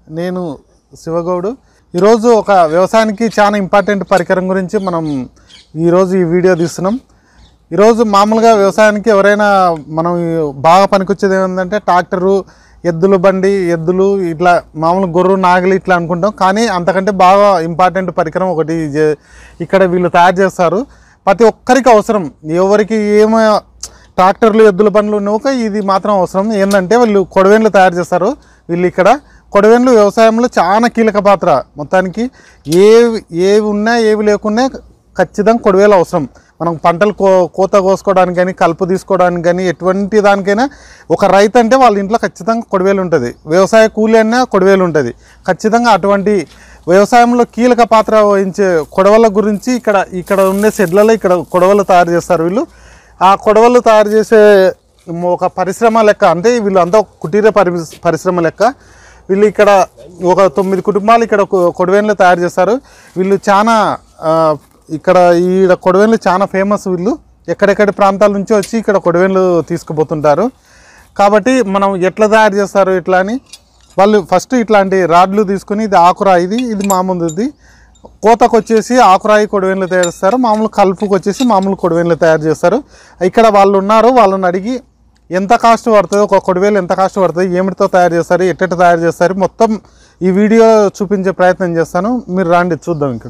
నేను శివగౌడు ఈరోజు ఒక వ్యవసాయానికి చాలా ఇంపార్టెంట్ పరికరం గురించి మనం ఈరోజు ఈ వీడియో తీస్తున్నాం ఈరోజు మామూలుగా వ్యవసాయానికి ఎవరైనా మనం బాగా పనికొచ్చేది ఏంటంటే ట్రాక్టరు ఎద్దుల బండి ఎద్దులు ఇట్లా మామూలు గొర్రు నాగలి ఇట్లా అనుకుంటాం కానీ అంతకంటే బాగా ఇంపార్టెంట్ పరికరం ఒకటి జే- ఇక్కడ వీళ్ళు తయారు చేస్తారు ప్రతి ఒక్కరికి అవసరం ఎవరికి ఏమో ట్రాక్టర్లు ఎద్దుల బండ్లు నూక ఇది మాత్రం అవసరం ఏంటంటే వీళ్ళు కొడవేన్లు తయారు చేస్తారు వీళ్ళు ఇక్కడ కొడవేన్లు వ్యవసాయంలో చాలా కీలక పాత్ర మొత్తానికి ఏవి ఏవి ఉన్నా ఏవి లేకున్నా ఖచ్చితంగా కొడవేలు అవసరం మనం పంటలు కో కోత కోసుకోవడానికి కానీ కలుపు తీసుకోవడానికి కానీ ఎటువంటి దానికైనా ఒక రైతు అంటే వాళ్ళ ఇంట్లో ఖచ్చితంగా కొడవేలు ఉంటుంది వ్యవసాయ కూలి అన్నా కొడవేలు ఉంటుంది ఖచ్చితంగా అటువంటి వ్యవసాయంలో కీలక పాత్ర వహించే కొడవల గురించి ఇక్కడ ఇక్కడ ఉండే షెడ్లలో ఇక్కడ కొడవలు తయారు చేస్తారు వీళ్ళు ఆ కొడవలు తయారు చేసే ఒక పరిశ్రమ లెక్క అంటే వీళ్ళు అంతా కుటీర పరి పరిశ్రమ లెక్క వీళ్ళు ఇక్కడ ఒక తొమ్మిది కుటుంబాలు ఇక్కడ కొ- కొడవేన్లు తయారు చేస్తారు వీళ్ళు చాలా ఆ, ఇక్కడ ఈ కొడవేన్లు చాలా ఫేమస్ వీళ్ళు ఎక్కడెక్కడి ప్రాంతాల నుంచి వచ్చి ఇక్కడ కొడవేన్లు తీసుకుపోతుంటారు కాబట్టి మనం ఎట్లా తయారు చేస్తారు ఇట్లా అని వాళ్ళు ఫస్ట్ ఇట్లాంటి రాడ్లు తీసుకుని ఇది ఆకురాయి ఇది ఇది మామూలుది కోతకు వచ్చేసి ఆకురాయి కొడవేన్లు తయారు చేస్తారు మామూలు కలుపుకి వచ్చేసి మామూలు కొడవేన్లు తయారు చేస్తారు ఇక్కడ వాళ్ళు ఉన్నారు వాళ్ళని అడిగి ఎంత కాస్ట్ పడుతుంది ఒక కొడవేలు ఎంత కాస్ట్ పడుతుంది ఏమిటితో తయారు చేస్తారు ఎట్టెట్ట తయారు చేస్తారు మొత్తం ఈ వీడియో చూపించే ప్రయత్నం చేస్తాను మీరు రాండి చూద్దాం ఇక్కడ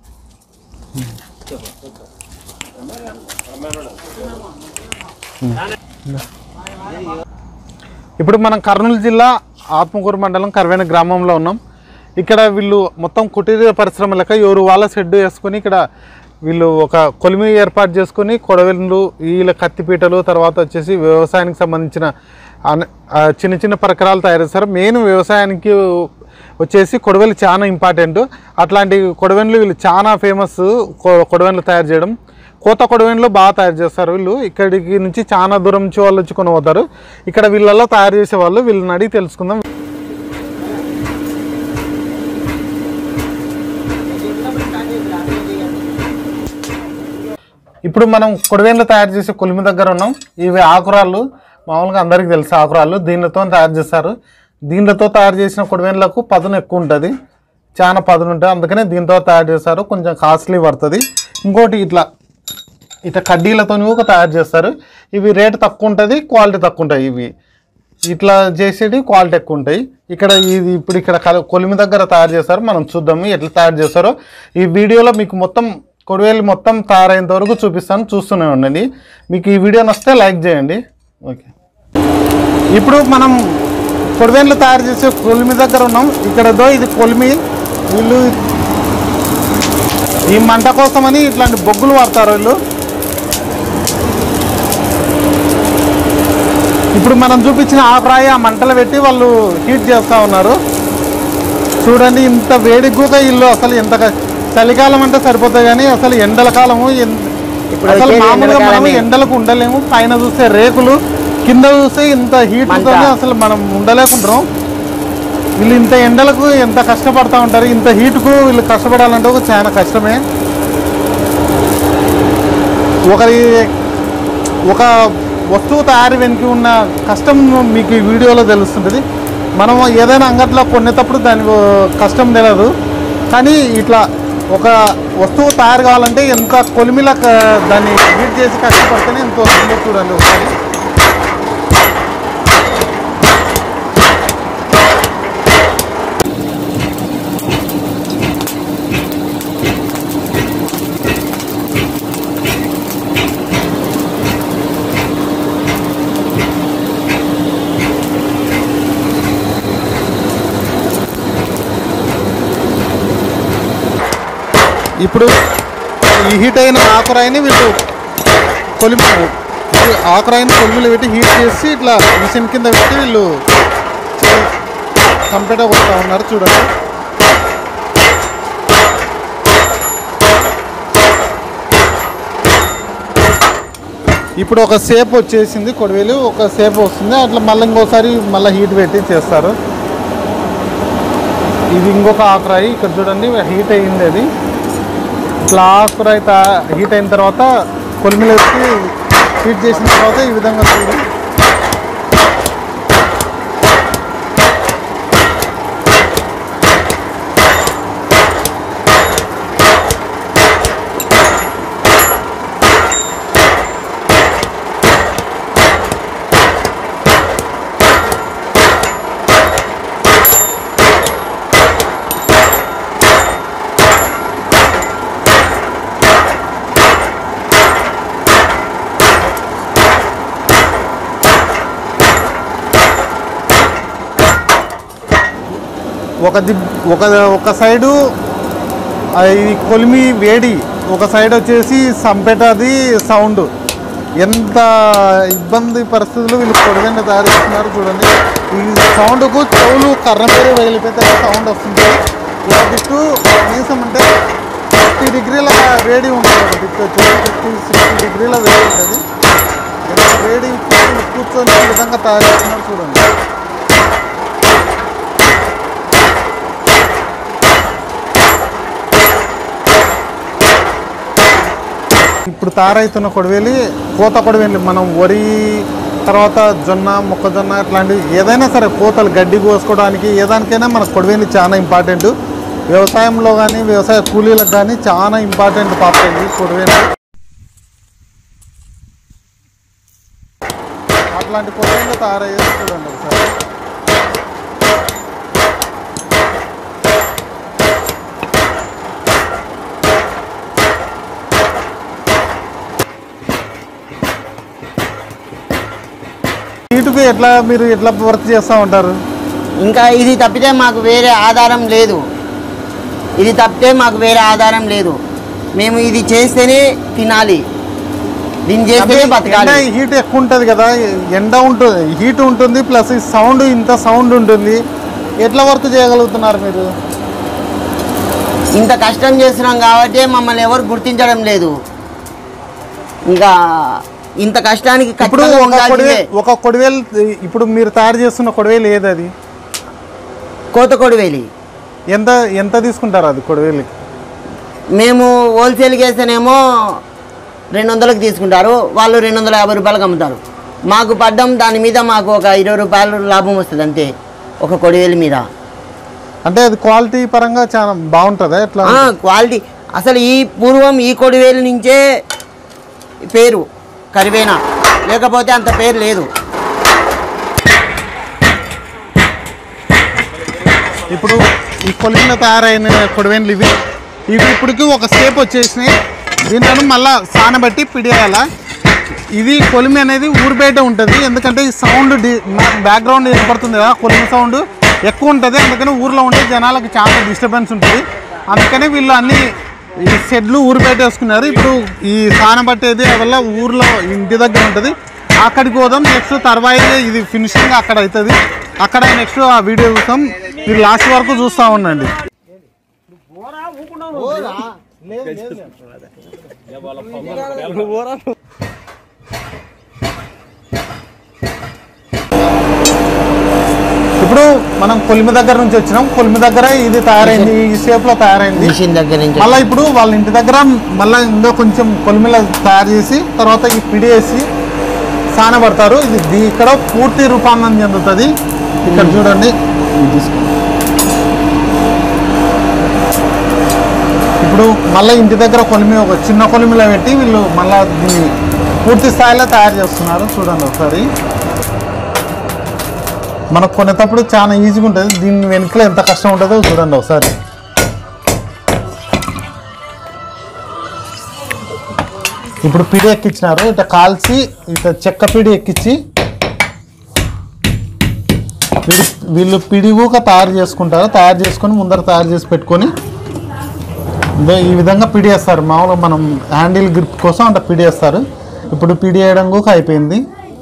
ఇప్పుడు మనం కర్నూలు జిల్లా ఆత్మకూరు మండలం కర్వేన గ్రామంలో ఉన్నాం ఇక్కడ వీళ్ళు మొత్తం కుటీర పరిశ్రమ లెక్క ఎవరు వాళ్ళ షెడ్ వేసుకొని ఇక్కడ వీళ్ళు ఒక కొలిమి ఏర్పాటు చేసుకొని కొడవెళ్ళు వీళ్ళ కత్తిపీటలు తర్వాత వచ్చేసి వ్యవసాయానికి సంబంధించిన అన- ఆ చిన్న చిన్న పరికరాలు తయారు చేస్తారు మెయిన్ వ్యవసాయానికి వచ్చేసి కొడవలి చాలా ఇంపార్టెంట్ అట్లాంటి కొడవెన్లు వీళ్ళు చాలా ఫేమస్ కొడవెన్లు తయారు చేయడం కోత కొడవెన్లో బాగా తయారు చేస్తారు వీళ్ళు ఇక్కడికి నుంచి చాలా దూరం నుంచి వాళ్ళు వచ్చి కొని పోతారు ఇక్కడ వీళ్ళల్లో తయారు చేసే వాళ్ళు వీళ్ళని అడిగి తెలుసుకుందాం ఇప్పుడు మనం కొడవేన్లు తయారు చేసే కొలిమి దగ్గర ఉన్నాం ఇవి ఆకురాళ్ళు మామూలుగా అందరికీ తెలుసు ఆకురాళ్ళు దీనితో తయారు చేస్తారు దీనితో తయారు చేసిన కొడవేన్లకు పదును ఎక్కువ ఉంటుంది చాలా పదును ఉంటుంది అందుకనే దీంతో తయారు చేస్తారు కొంచెం కాస్ట్లీ పడుతుంది ఇంకోటి ఇట్లా ఇట్లా కడ్డీలతో కూడా తయారు చేస్తారు ఇవి రేటు తక్కువ ఉంటుంది క్వాలిటీ తక్కువ ఉంటాయి ఇవి ఇట్లా చేసేది క్వాలిటీ ఎక్కువ ఉంటాయి ఇక్కడ ఇది ఇప్పుడు ఇక్కడ కల- కొలిమి దగ్గర తయారు చేస్తారు మనం చూద్దాము ఎట్లా తయారు చేస్తారో ఈ వీడియోలో మీకు మొత్తం కొడివేలు మొత్తం తయారైనంత వరకు చూపిస్తాను చూస్తూనే ఉండండి మీకు ఈ వీడియో నచ్చితే లైక్ చేయండి ఓకే ఇప్పుడు మనం కొడివేన్లు తయారు చేసే కొలిమి దగ్గర ఉన్నాం ఇక్కడ దో ఇది కొలిమి వీళ్ళు ఈ మంట కోసమని ఇట్లాంటి బొగ్గులు వాడతారు వీళ్ళు ఇప్పుడు మనం చూపించిన ఆ ప్రాయ ఆ మంటలు పెట్టి వాళ్ళు హీట్ చేస్తూ ఉన్నారు చూడండి ఇంత వేడి కూడా ఇల్లు అసలు ఎంత క- చలికాలం అంటే సరిపోతుంది కానీ అసలు ఎండల కాలము ఎన్- ఇప్పుడు అసలు వచ్చేది మామూలుగా మనం ఎండలకాలమే. ఎండలకు ఉండలేము పైన చూస్తే రేకులు కింద చూస్తే ఇంత హీట్ మంట. అసలు మనం ఉండలేకుంటున్నాం వీళ్ళు ఇంత ఎండలకు ఎంత కష్టపడతా ఉంటారు ఇంత హీట్కు వీళ్ళు కష్టపడాలంటే ఒక చాలా కష్టమే ఒకరి ఒక వస్తువు తయారీ వెనుక ఉన్న కష్టం మీకు ఈ వీడియోలో తెలుస్తుంటుంది మనం ఏదైనా అంగట్లో కొనేటప్పుడు దాని కష్టం తెలియదు కానీ ఇట్లా ఒక వస్తువు తయారు కావాలంటే ఎంత కొలిమిలా క- దాన్ని హీట్ చేసి కష్టపడితేనే ఎంత వస్తుందో చూడండి ఒకసారి ఇప్పుడు ఈ హీట్ అయిన ఆకురాయిని వీళ్ళు కొలిమి ఈ ఆకురాయిని కొలిమిలో పెట్టి హీట్ చేసి ఇట్లా మిషన్ కింద పెట్టి వీళ్ళు కంప్లీట్గా కొడుతూ ఉన్నారు చూడండి ఇప్పుడు ఒక సేపు వచ్చేసింది కొడవేలు ఒక సేపు వస్తుంది అట్లా మళ్ళీ ఇంకోసారి మళ్ళీ హీట్ పెట్టి చేస్తారు ఇది ఇంకొక ఆకురాయి ఇక్కడ చూడండి హీట్ అయ్యింది అది ఇట్లా ఆకురాయి తా- హీట్ అయిన తర్వాత కొలిమిలో వేసి హీట్ చేసిన తర్వాత ఈ విధంగా చూడండి ఒక దిబ్ ఒక ఒక సైడు ఆ ఈ కొలిమి వేడి ఒక సైడ్ వచ్చేసి సంపెటది సౌండ్ ఎంత ఇబ్బంది పరిస్థితులు వీళ్ళు పొడిగంట తయారు చేస్తున్నారు చూడండి ఈ సౌండ్కు చెవులు కర్ర మీద వెళ్ళిపోతే సౌండ్ వస్తుంది ఒక దిక్కు కనీసం అంటే ఫిఫ్టీ డిగ్రీల వేడి ఉంటుంది ఒక దిక్కు వచ్చేసి ఫిఫ్టీ సిక్స్టీ డిగ్రీల వేడి ఉంటుంది ఎంత వేడి కూర్చొని కూర్చొని ఈ విధంగా తయారు చేస్తున్నారు చూడండి ఇప్పుడు తయారవుతున్న కొడవేలి కోత కొడవేలి మనం వరి తర్వాత జొన్న మొక్కజొన్న ఇట్లాంటివి ఏదైనా సరే కోతలు గడ్డి కోసుకోవడానికి ఏదానికైనా మన కొడవేలి చాలా ఇంపార్టెంట్ వ్యవసాయంలో కానీ వ్యవసాయ కూలీలకు కానీ చాలా ఇంపార్టెంట్ పాత్ర ఇది కొడవేలి అట్లాంటి కొడవేలు తయారయ్యేది చూడండి ఒకసారి వీటికి ఎట్లా మీరు ఎట్లా వర్క్ చేస్తూ ఉంటారు ఇంకా ఇది తప్పితే మాకు వేరే ఆధారం లేదు ఇది తప్పితే మాకు వేరే ఆధారం లేదు మేము ఇది చేస్తేనే తినాలి దీన్ని చేస్తేనే బతకాలి హీట్ ఎక్కువ ఉంటుంది కదా ఎండ ఉంటుంది హీట్ ఉంటుంది ప్లస్ ఈ సౌండ్ ఇంత సౌండ్ ఉంటుంది ఎట్లా వర్క్ చేయగలుగుతున్నారు మీరు ఇంత కష్టం చేస్తున్నాం కాబట్టి మమ్మల్ని ఎవరు గుర్తించడం లేదు ఇంకా ఇంత కష్టానికి ఇప్పుడు ఖచ్చితంగా ఒక ఉండాల్సిందే. కొడివేలు ఒక కొడివేలు ఇప్పుడు మీరు తయారు చేస్తున్న కొడివేలు ఏది అది కోత కొడివేలి ఎంత ఎంత తీసుకుంటారు అది కొడివేలికి మేము హోల్సేల్కి వేస్తేనేమో రెండు వందలకు తీసుకుంటారు వాళ్ళు రెండు వందల యాభై రూపాయలకు అమ్ముతారు మాకు పడ్డం దాని మీద మాకు ఒక ఇరవై రూపాయలు లాభం వస్తుంది అంతే ఒక కొడివేలి మీద అంటే అది క్వాలిటీ పరంగా చాలా బాగుంటుందా ఎట్లా ఆ, క్వాలిటీ అసలు ఈ పూర్వం ఈ కొడివేలు నుంచే పేరు కరివేనా లేకపోతే అంత పేరు లేదు ఇప్పుడు ఈ కొలిమిలో తయారైన కొడివేన్లు ఇవి ఇవి ఇప్పటికి ఒక స్టేప్ వచ్చేసినాయి దీంట్లో మళ్ళా సానబట్టి పిడియాల ఇది కొలిమి అనేది ఊరు బయట ఉంటుంది ఎందుకంటే ఈ సౌండ్ డి బ్యాక్గ్రౌండ్ వినపడుతుంది కదా కొలిమి సౌండ్ ఎక్కువ ఉంటుంది అందుకని ఊర్లో ఉండే జనాలకు చాలా డిస్టర్బెన్స్ ఉంటుంది అందుకని వీళ్ళు అన్ని ఈ షెడ్లు ఊరు బయట వేసుకున్నారు ఇప్పుడు ఈ సానబట్టేది వల్ల ఊర్లో ఇంటి దగ్గర ఉంటుంది అక్కడికి పోదాం నెక్స్ట్ తర్వాత ఇది ఫినిషింగ్ అక్కడ అవుతుంది అక్కడ నెక్స్ట్ ఆ వీడియో చూస్తాం మీరు లాస్ట్ వరకు చూస్తూ ఉండండి ఇప్పుడు మనం కొలిమి దగ్గర నుంచి వచ్చినాం కొలిమి దగ్గర ఇది తయారైంది ఈ షేప్ లో తయారైంది మిషన్ దగ్గర నుంచి మళ్ళీ ఇప్పుడు వాళ్ళ ఇంటి దగ్గర మళ్ళీ ఇంకో కొంచెం కొలిమిలో తయారు చేసి తర్వాత ఈ పిడి వేసి సానబడతారు ఇది దీ- ఇక్కడ పూర్తి రూపాంతరం చెందుతుంది ఇక్కడ చూడండి ఇది తీసుకోండి. ఇప్పుడు మళ్ళీ ఇంటి దగ్గర కొలిమి ఒక చిన్న కొలిమిలో పెట్టి వీళ్ళు మళ్ళీ దీన్ని పూర్తి స్థాయిలో తయారు చేస్తున్నారు చూడండి ఒకసారి మనకు కొనేటప్పుడు చాలా ఈజీగా ఉంటుంది దీని వెనుకలో ఎంత కష్టం ఉంటుందో చూడండి ఒకసారి ఇప్పుడు పిడి ఎక్కించినారు ఇట్లా కాల్చి ఇట్లా చెక్క పిడి ఎక్కించి పిడి వీళ్ళు పిడి ఊక తయారు చేసుకుంటారు తయారు చేసుకొని ముందర తయారు చేసి పెట్టుకొని ఇదో ఈ విధంగా పిడి వేస్తారు మామూలుగా మనం హ్యాండిల్ గ్రిప్ కోసం అంటే పిడి వేస్తారు ఇప్పుడు పిడి వేయడం కూడా అయిపోయింది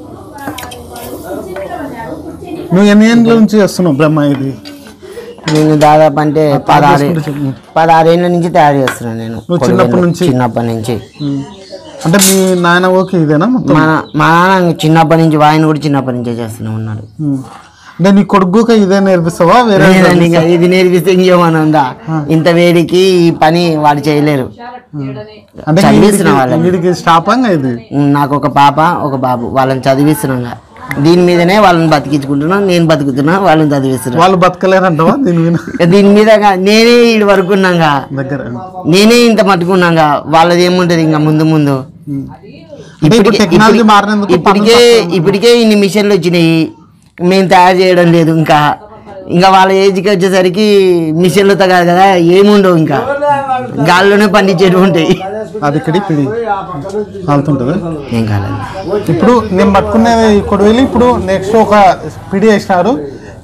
నువ్వు ఎన్ని ఏళ్ళ నుంచి చేస్తున్నావు బ్రహ్మ ఇది నేను దాదాపు అంటే పదహారు చేసుకుంటూ చెప్పు. పదహారేళ్ళ నుంచి తయారు చేస్తున్నాను నేను నువ్వు చిన్నప్పటి నుంచి? చిన్నప్పటి నుంచి అంటే మీ నాయన ఓకే ఇదేనా మొత్తం మా నా- మా నాన్న చిన్నప్పటి నుంచి ఆయన కూడా చిన్నప్పటి నుంచే చేస్తూనే ఉన్నాడు ఉమ్. అంటే నీ కొడుకుగా ఇదే నేర్పిస్తావా వేరే లేదండి, ఇంకా ఇది నేర్పిస్తే ఇంకేమన్నా ఉందా ఇంత వేడికి ఈ పని వాడు చేయలేరు అంటే చదివిస్తున్నా వాళ్ళని. వీడికి స్టాపంగా ఇది ఉమ్, నాకు ఒక పాప ఒక బాబు వాళ్ళని చదివిస్తున్నాగా దీని మీదనే వాళ్ళని బతికించుకుంటున్నా నేను బతుకుతున్నా వాళ్ళని చదివిస్తున్నా వాళ్ళు బతకలేరంటవా దీని మీద దీని మీద నేనే ఇటు వరకు ఉన్నాగా దగ్గర నేనే ఇంత మట్టుకున్నాగా వాళ్ళది ఏముంటది ఇంకా ముందు ముందు అంటే ఇప్పుడు ఇప్పటికే- టెక్నాలజీ ఇప్పటి- మారినందుకు ఇప్పటికే ఇప్పటికే ఇన్ని మిషన్లు వచ్చినాయి మేము తయారు చేయడం లేదు ఇంకా ఇంకా వాళ్ళ ఏజ్కి వచ్చేసరికి మిషన్లు కాదు కదా ఏముండవు ఇంకా గాల్లోనే పండించేవి ఉంటాయి అది ఇక్కడి పిడి కాలుతుంటుంది ఏం కాలేదు ఇప్పుడు నేను పట్టుకునే కొడవేలి ఇప్పుడు నెక్స్ట్ ఒక పిడి వేసినారు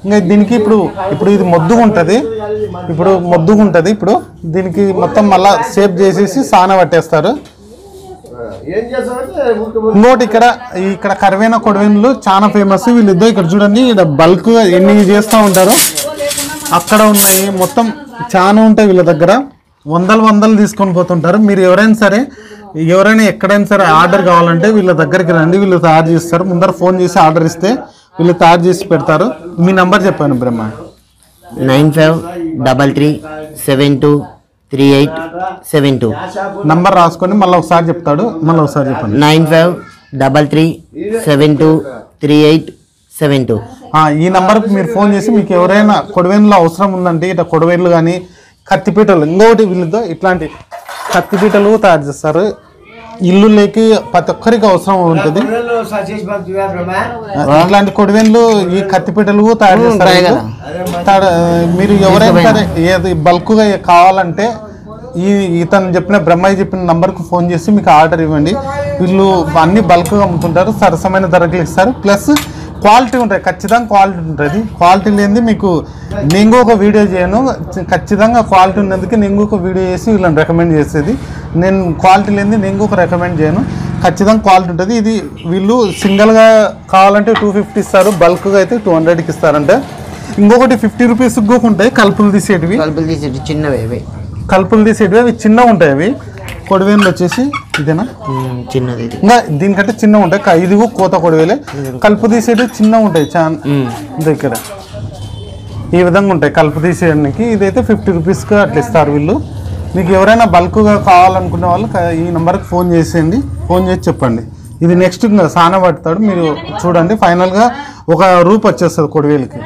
ఇంకా దీనికి ఇప్పుడు ఇప్పుడు ఇది మొద్దుగా ఉంటుంది ఇప్పుడు మొద్దుగా ఉంటుంది ఇప్పుడు దీనికి మొత్తం మళ్ళా షేప్ చేసేసి సాన పట్టేస్తారు ఏం చేస్తామంటే ఊరికి ఇంకోటి ఇక్కడ ఇక్కడ కరివేన కొడవేన్లు చాలా ఫేమస్ వీళ్ళిద్దరు ఇక్కడ చూడండి ఇక్కడ బల్క్ ఎన్ని చేస్తూ ఉంటారు అక్కడ ఉన్నాయి మొత్తం చాలా ఉంటాయి వీళ్ళ దగ్గర వందలు వందలు తీసుకొని పోతుంటారు మీరు ఎవరైనా సరే ఎవరైనా ఎక్కడైనా సరే ఆర్డర్ కావాలంటే వీళ్ళ దగ్గరికి రండి వీళ్ళు తయారు చేస్తారు ముందర ఫోన్ చేసి ఆర్డర్ ఇస్తే వీళ్ళు తయారు చేసి పెడతారు మీ నంబర్ చెప్పాను Brahma nine five double three seven two three eight seven two number రాసుకొని మళ్ళీ ఒకసారి చెప్తాడు మళ్ళీ ఒకసారి చెప్పండి nine five double three seven two three eight seven two ఆ, ఈ నంబర్కి మీరు ఫోన్ చేసి మీకు ఎవరైనా కొడవేన్లో అవసరం ఉందంటే ఇట్లా కొడవేన్లు కానీ కత్తిపీటలు ఇంకొకటి వీళ్ళతో ఇట్లాంటి కత్తిపీటలు తయారు చేస్తారు ఇల్లులోకి ప్రతి ఒక్కరికి అవసరం ఉంటుంది సచేష్ పంపివా బ్రహ్మ ఆ, ఇట్లాంటి కొడవేన్లు ఈ కత్తిపీటలు తయారు చేస్తారు ఉంటాయి వీళ్ళు. తయారు- మీరు ఎవరైనా సరే ఏది బల్క్గా కావాలంటే ఈ ఇతను చెప్పిన బ్రహ్మయ్య చెప్పిన నంబర్కి ఫోన్ చేసి మీకు ఆర్డర్ ఇవ్వండి వీళ్ళు అన్ని బల్క్గా అమ్ముతుంటారు సరసమైన ధరలు ఇస్తారు ప్లస్ క్వాలిటీ ఉంటాయి ఖచ్చితంగా క్వాలిటీ ఉంటుంది క్వాలిటీ లేనిది మీకు నేను ఒక వీడియో చేయను ఖచ్చితంగా క్వాలిటీ ఉన్నందుకు నేను ఒక వీడియో చేసి వీళ్ళని రికమెండ్ చేసేది నేను క్వాలిటీ లేనిది నేను ఒక రికమెండ్ చేయను ఖచ్చితంగా క్వాలిటీ ఉంటుంది ఇది వీళ్ళు సింగిల్గా కావాలంటే టూ ఫిఫ్టీ ఇస్తారు బల్క్గా అయితే టూ హండ్రెడ్కి ఇస్తారంటే ఇంకొకటి ఫిఫ్టీ రూపీస్ కూడా ఉంటాయి కలుపులు తీసేటివి కలుపులు తీసి చిన్నవి ఇవి కలుపులు తీసేటివి అవి చిన్నగా ఉంటాయి అవి కొడవేలు వచ్చేసి ఇదేనా ఉమ్, చిన్నది ఇది ఇంకా దీనికంటే చిన్నగా ఉంటాయి క- ఇది కూడా కోత కొడవేలే కలుపు తీసేటివి చిన్నగా ఉంటాయి చాలా ఉమ్. దగ్గర ఈ విధంగా ఉంటాయి కలుపు తీసేయడానికి ఇదైతే ఫిఫ్టీ రూపీస్కి అట్లా ఇస్తారు వీళ్ళు మీకు ఎవరైనా బల్క్గా కావాలనుకునే వాళ్ళు క- ఈ నెంబర్కి ఫోన్ చేసేయండి ఫోన్ చేసి చెప్పండి ఇది నెక్స్ట్ ఇంకా సాన పడతాడు మీరు చూడండి ఫైనల్గా ఒక రూప్ వచ్చేస్తుంది కొడివేలికి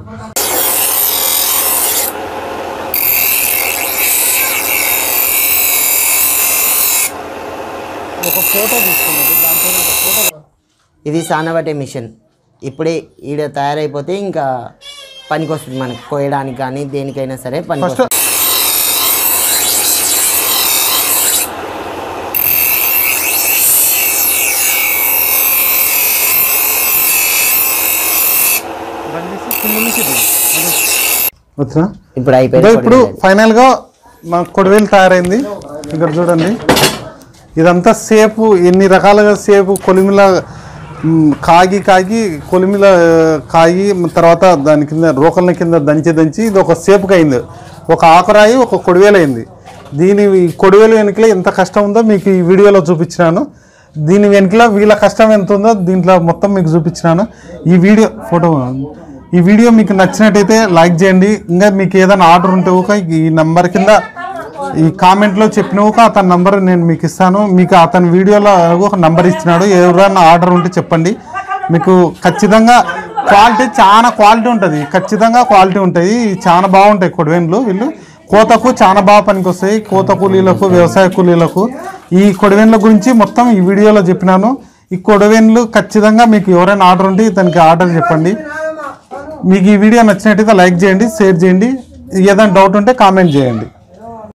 ఒక ఫోటో తీసుకున్నది దాంతో ఒక ఫోటో ఇది సానబట్టే మిషన్ ఇప్పుడే ఈడ తయారైపోతే ఇంకా పనికి వస్తుంది మనకి కోయడానికి కానీ దేనికైనా సరే పనికి ఫస్ట్ వస్తుంది వచ్చినా ఇప్పుడు ఇదో అయిపోయింది ఇప్పుడు ఫైనల్ గా మా కొడవేలు తయారైంది ఇక్కడ చూడండి ఇదంతా సేపు ఎన్ని రకాలుగా సేపు కొలిమిల మ్, కాగి కాగి కొలిమిల ఆ, కాగి తర్వాత దాని కింద రోకల కింద దంచి దంచి ఇది ఒక సేపుకి అయింది ఒక ఆకురాయి ఒక కొడివేలు అయింది దీని ఈ కొడివేలు వెనుకల ఎంత కష్టం ఉందో మీకు ఈ వీడియోలో చూపించినాను దీని వెనుకల వీళ్ళ కష్టం ఎంత ఉందో దీంట్లో మొత్తం మీకు చూపించినాను ఈ వీడియో ఫోటో ఈ వీడియో మీకు నచ్చినట్టయితే లైక్ చేయండి ఇంకా మీకు ఏదైనా ఆర్డర్ ఉంటే ఒక ఈ నెంబర్ కింద ఈ కామెంట్లో చెప్పిన ఒక అతని నంబర్ నేను మీకు ఇస్తాను మీకు అతని వీడియోలో ఒక నంబర్ ఇచ్చినాడు ఎవరైనా ఆర్డర్ ఉంటే చెప్పండి మీకు ఖచ్చితంగా క్వాలిటీ చాలా క్వాలిటీ ఉంటుంది ఖచ్చితంగా క్వాలిటీ ఉంటాయి చాలా బాగుంటాయి కొడవేన్లు వీళ్ళు కోతకు చాలా బాగా పనికొస్తాయి కోత కూలీలకు వ్యవసాయ కూలీలకు ఈ కొడవేన్ల గురించి మొత్తం ఈ వీడియోలో చెప్పినాను ఈ కొడవేన్లు ఖచ్చితంగా మీకు ఎవరైనా ఆర్డర్ ఉంటే ఇతనికి ఆర్డర్ చెప్పండి మీకు ఈ వీడియో నచ్చినట్టయితే లైక్ చేయండి షేర్ చేయండి ఏదైనా డౌట్ ఉంటే కామెంట్ చేయండి